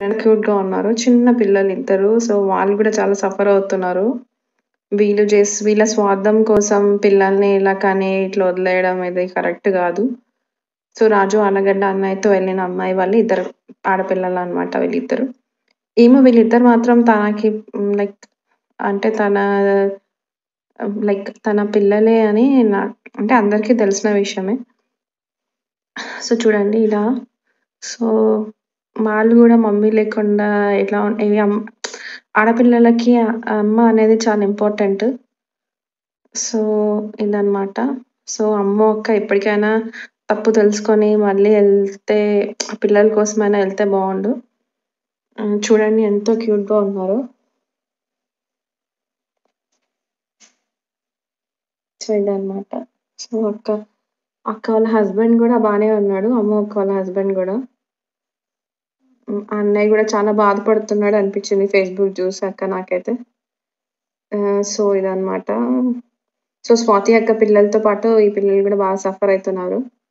క్యూట్‌గా ఉన్నారు. చిన్న పిల్లలిద్దరు. సో, వాళ్ళు గూడా చాలా సఫర్ అవుతున్నారు. వీళ్ళు జస్ట్ వీళ్ళ స్వార్థం కోసం పిల్లల్ని ఇలా కని ఇట్లా వదిలేయడం ఇది కరెక్ట్ గాదు. సో, రాజు ఆళ్ళగడ్డ అన్నయ్యతో వెళ్ళిన అమ్మాయి వాళ్ళు ఇద్దరు ఆడపిల్లలనమాట వీళ్ళిద్దరు. ఏమో వీళ్ళిద్దరు మాత్రం తనకి హ్మ్, లైక్ అంటే తన లైక్ తన పిల్లలే అని నాకు అంటే అందరికీ తెలిసిన విషయమే. సో, చూడండి ఇలా సో, వాళ్ళు గూడా మమ్మీ లేకుండా ఎట్లా ఇవి అమ్ ఆడపిల్లలకి అమ్మ అనేది చాలా ఇంపార్టెంట్. సో, ఇదనమాట. సో, అమ్మో అక్క ఎప్పటికైనా తప్పు తెలుసుకొని మళ్ళీ ఎళ్తే పిల్లల కోసమైనా ఎళ్తే బావుండు. హ్మ్. చూడండి ఎంతో క్యూట్‌గా ఉన్నారో. సో, ఇదనమాట. సో, అక్క అక్క వాళ్ళ హస్బెండ్ గూడా బానే ఉన్నాడు. అమ్ము అక్క వాళ్ళ హస్బెండ్ గూడా. హ్మ్. ఆ అన్నయ్య గూడా చాలా బాధపడుతున్నాడు అనిపిచ్చింది ఫేస్‌బుక్ జూసాక నాకైతే. ఆహ్, సో, ఇదనమాట. సో, స్వాతి అక్క పిల్లలతో పాటు ఈ పిల్లలు గూడా బాగా సఫర్ అయితున్నారు.